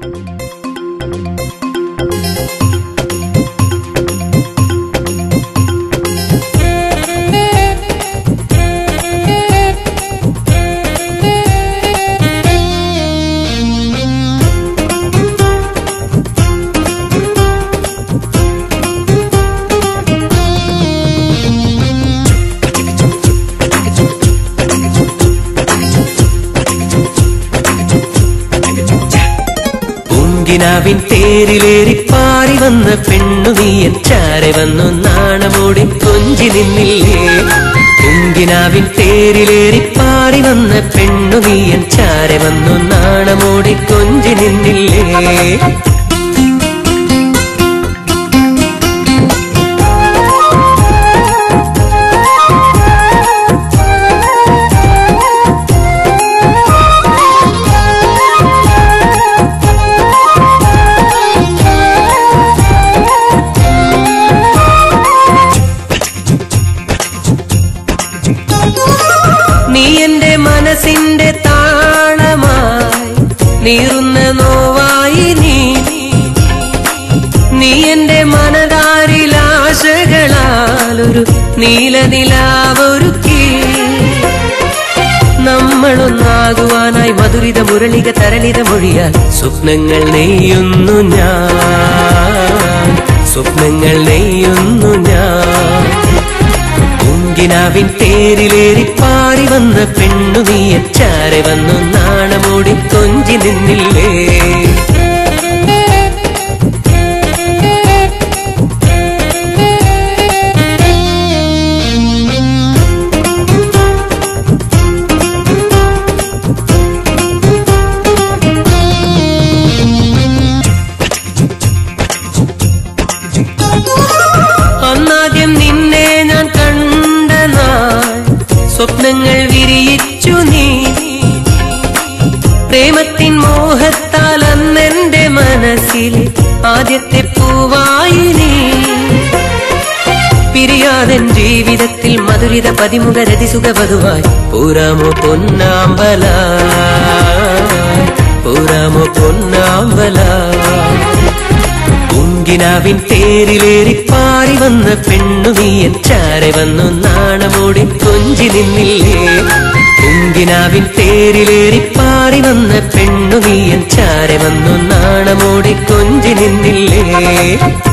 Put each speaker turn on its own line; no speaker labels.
പൂങ്കിനാവിൻ തേരിലേറി പാറി വന്ന പെണ്ണു നീയൻ ചാരെ വന്നു നാണമോടി കൊഞ്ചി നിന്നില്ലേ പൂങ്കിനാവിൻ തേരിലേറി പാറി വന്ന പെണ്ണു നീയൻ ചാരെ വന്നു നാണമോടി കൊഞ്ചി നിന്നില്ലേ നീ എന്റെ മനസ്സിന്റെ താളമായി നീറുന്ന നോവായി നീ നീ എന്റെ മനതാരിലാശകളാലൊരു നീലനിലാവൊരുക്കി നമ്മളൊന്നാകുവാനായി മധുരിത മുരളിക തരളിത മൊഴിയാൽ സ്വപ്നങ്ങൾ നെയ്യുന്നു ഞാൻ സ്വപ്നങ്ങൾ നെയ്യുന്നു ഞാൻ പൂങ്കിനാവിൻ തേരിലേറി പാറി വന്ന പെണ്ണു നീ ചാരെ വന്നു നാണമോടി കൊഞ്ചി നിന്നില്ലേ അന്നാദ്യം നിന്നെ ഞാൻ കണ്ട നാൾ സ്വപ്നങ്ങൾ വിരിയിച്ചു നീ പ്രേമത്തിൻ മോഹത്താൽ അന്നെന്റെ മനസ്സിൽ ആദ്യത്തെ പൂവായി നീ പിരിയാതൻ ജീവിതത്തിൽ മധുരിത പതിമുഖ രതിസുഖ വധുവായി പൂരാമോ പൊന്നാമ്പല പൂരാമോ പൊന്നാമ്പല പൂങ്കിനാവിൻ തേരിലേറി പാറി വന്ന പെണ്ണു നീയൻ ചാരെ വന്നു നാണമോടി കൊഞ്ചി നിന്നില്ലേ പൂങ്കിനാവിൻ തേരിലേറി പാറി വന്ന പെണ്ണു നീയൻ ചാരെ വന്നു നാണമോടി കൊഞ്ചി നിന്നില്ലേ